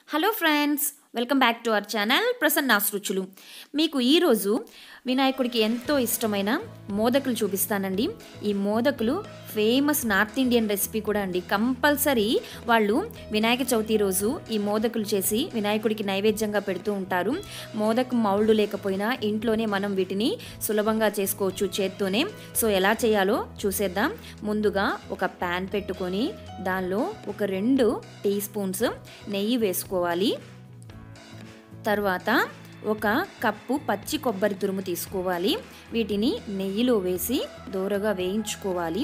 hello friends welcome back to our channel Prasanna's రుచులు మీకు ఈరోజు వినాయకుడికి ఎంతో ఇష్టమైన మోదకులు చూపిస్తానండి ఈ మోదకులు ఫేమస్ నార్త్ ఇండియన్ రెసిపీ కూడా అండి కంపల్సరీ వాళ్ళు వినాయక చవితి రోజు ఈ మోదకులు చేసి వినాయకుడికి నైవేద్యంగా పెడుతూ ఉంటారు మోదకం మౌల్డ్ లేకపోయినా ఇంట్లోనే మనం వీటిని సులభంగా చేసుకోవచ్చు చేత్తోనే సో ఎలా చేయాలో చూసేద్దాం ముందుగా ఒక ప్యాన్ పెట్టుకొని దానిలో ఒక రెండు టీ స్పూన్స్ నెయ్యి వేసుకోవాలి తర్వాత ఒక కప్పు పచ్చి కొబ్బరి తురుము తీసుకోవాలి వీటిని నెయ్యిలో వేసి దూరగా వేయించుకోవాలి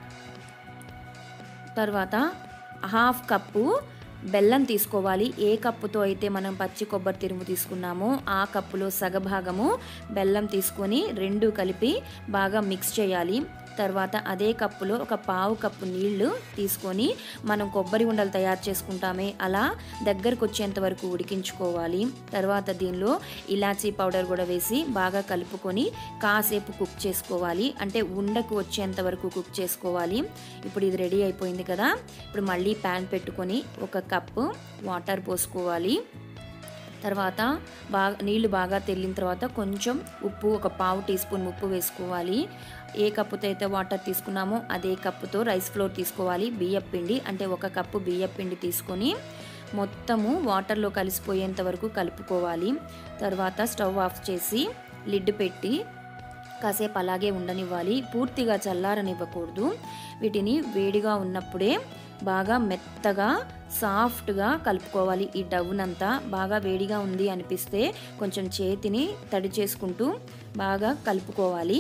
తర్వాత హాఫ్ కప్పు బెల్లం తీసుకోవాలి ఏ కప్పుతో అయితే మనం పచ్చి కొబ్బరి తురుము తీసుకున్నామో ఆ కప్పులో సగభాగము బెల్లం తీసుకొని రెండు కలిపి బాగా మిక్స్ చేయాలి తర్వాత అదే కప్పులో ఒక పావు కప్పు నీళ్లు తీసుకొని మనం కొబ్బరి ఉండలు తయారు చేసుకుంటామే అలా దగ్గరకు వచ్చేంత వరకు ఉడికించుకోవాలి తర్వాత దీనిలో ఇలాచీ పౌడర్ కూడా వేసి బాగా కలుపుకొని కాసేపు కుక్ చేసుకోవాలి అంటే ఉండకు వచ్చేంత వరకు కుక్ చేసుకోవాలి ఇప్పుడు ఇది రెడీ అయిపోయింది కదా ఇప్పుడు మళ్ళీ ప్యాన్ పెట్టుకొని ఒక కప్పు వాటర్ పోసుకోవాలి తర్వాత బాగా నీళ్లు బాగా తెల్లిన తర్వాత కొంచెం ఉప్పు ఒక పావు టీ స్పూన్ ఉప్పు వేసుకోవాలి ఏ కప్పుతో అయితే వాటర్ తీసుకున్నామో అదే కప్పుతో రైస్ ఫ్లోర్ తీసుకోవాలి బియ్యం పిండి అంటే ఒక కప్పు బియ్యం పిండి తీసుకొని మొత్తము వాటర్లో కలిసిపోయేంత వరకు కలుపుకోవాలి తర్వాత స్టవ్ ఆఫ్ చేసి లిడ్ పెట్టి కాసేపు అలాగే ఉండనివ్వాలి పూర్తిగా చల్లారనివ్వకూడదు వీటిని వేడిగా ఉన్నప్పుడే బాగా మెత్తగా సాఫ్ట్గా కలుపుకోవాలి ఈ డవ్నంతా బాగా వేడిగా ఉంది అనిపిస్తే కొంచెం చేతిని తడి చేసుకుంటూ బాగా కలుపుకోవాలి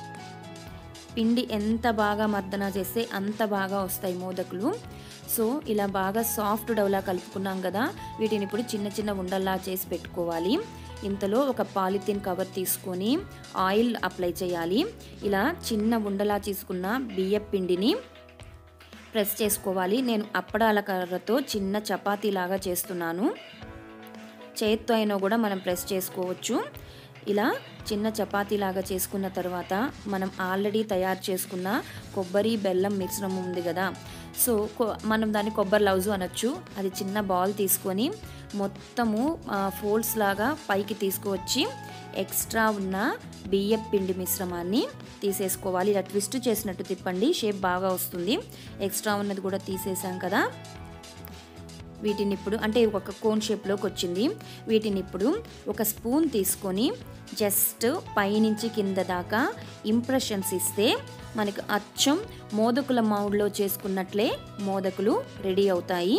పిండి ఎంత బాగా మర్దన చేస్తే అంత బాగా వస్తాయి మోదకులు సో ఇలా బాగా సాఫ్ట్ డవ్లా కలుపుకున్నాం కదా వీటిని ఇప్పుడు చిన్న చిన్న ఉండల్లా చేసి పెట్టుకోవాలి ఇంతలో ఒక పాలిథిన్ కవర్ తీసుకొని ఆయిల్ అప్లై చేయాలి ఇలా చిన్న ఉండలా తీసుకున్న బియ్యం పిండిని ప్రెస్ చేసుకోవాలి నేను అప్పడాల కర్రతో చిన్న చపాతీ లాగా చేస్తున్నాను చేత్తో అయినా కూడా మనం ప్రెస్ చేసుకోవచ్చు ఇలా చిన్న చపాతీ లాగా చేసుకున్న తర్వాత మనం ఆల్రెడీ తయారు చేసుకున్న కొబ్బరి బెల్లం మిశ్రమం ఉంది కదా సో మనం దాన్ని కొబ్బరి లౌజు అనొచ్చు అది చిన్న బాల్ తీసుకొని మొత్తము ఫోల్డ్స్ లాగా పైకి తీసుకువచ్చి ఎక్స్ట్రా ఉన్న బియ్యం పిండి మిశ్రమాన్ని తీసేసుకోవాలి ఇలా ట్విస్ట్ చేసినట్టు తిప్పండి షేప్ బాగా వస్తుంది ఎక్స్ట్రా ఉన్నది కూడా తీసేసాం కదా వీటిని ఇప్పుడు అంటే ఒక కోన్ షేప్లోకి వచ్చింది వీటిని ఇప్పుడు ఒక స్పూన్ తీసుకొని జస్ట్ పైనుంచి కింద దాకా ఇంప్రెషన్స్ ఇస్తే మనకు అచ్చం మోదకుల మౌడ్లో చేసుకున్నట్లే మోదకులు రెడీ అవుతాయి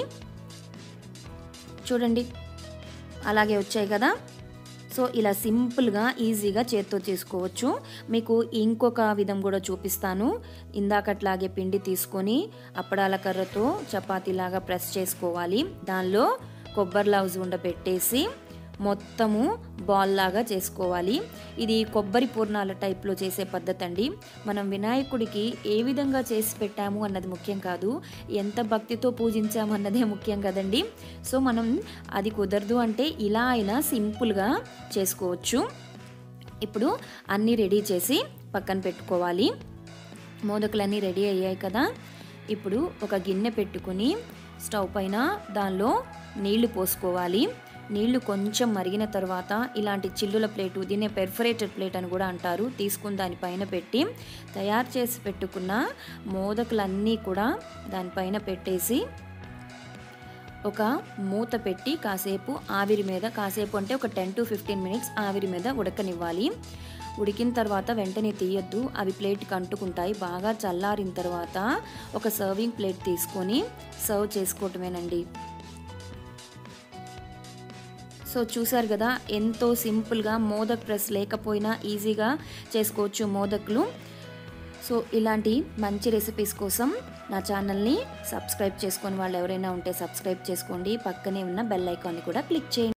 చూడండి అలాగే వచ్చాయి కదా సో ఇలా సింపుల్గా ఈజీగా చేత్తో చేసుకోవచ్చు మీకు ఇంకొక విధం కూడా చూపిస్తాను ఇందాకట్లాగే పిండి తీసుకొని అప్పడాల కర్రతో చపాతీలాగా ప్రెస్ చేసుకోవాలి దానిలో కొబ్బరి లవ్స్ ఉండబెట్టేసి మొత్తము బాల్ లాగా చేసుకోవాలి ఇది కొబ్బరి పూర్ణాల టైప్లో చేసే పద్ధతి అండి మనం వినాయకుడికి ఏ విధంగా చేసి పెట్టాము అన్నది ముఖ్యం కాదు ఎంత భక్తితో పూజించాము అన్నదే ముఖ్యం కదండి సో మనం అది కుదరదు అంటే ఇలా అయినా సింపుల్గా చేసుకోవచ్చు ఇప్పుడు అన్నీ రెడీ చేసి పక్కన పెట్టుకోవాలి మోదకులన్నీ రెడీ అయ్యాయి కదా ఇప్పుడు ఒక గిన్నె పెట్టుకుని స్టవ్ పైన దానిలో నీళ్లు పోసుకోవాలి నీళ్లు కొంచెం మరిగిన తర్వాత ఇలాంటి చిల్లుల ప్లేటు దీన్నే పెర్ఫరేటెడ్ ప్లేట్ అని కూడా అంటారు తీసుకుని దానిపైన పెట్టి తయారు చేసి పెట్టుకున్న మోదకులన్నీ కూడా దానిపైన పెట్టేసి ఒక మూత పెట్టి కాసేపు ఆవిరి మీద కాసేపు అంటే ఒక టెన్ టు ఫిఫ్టీన్ మినిట్స్ ఆవిరి మీద ఉడకనివ్వాలి ఉడికిన తర్వాత వెంటనే తీయొద్దు అవి ప్లేట్కి అంటుకుంటాయి బాగా చల్లారిన తర్వాత ఒక సర్వింగ్ ప్లేట్ తీసుకొని సర్వ్ చేసుకోవటమేనండి సో చూసారు కదా ఎంతో సింపుల్గా మోదక్ ప్రెస్ లేకపోయినా ఈజీగా చేసుకోవచ్చు మోదక్లు సో ఇలాంటి మంచి రెసిపీస్ కోసం నా ఛానల్ని సబ్స్క్రైబ్ చేసుకొని వాళ్ళు ఎవరైనా ఉంటే సబ్స్క్రైబ్ చేసుకోండి పక్కనే ఉన్న బెల్ ఐకాన్ని కూడా క్లిక్ చేయండి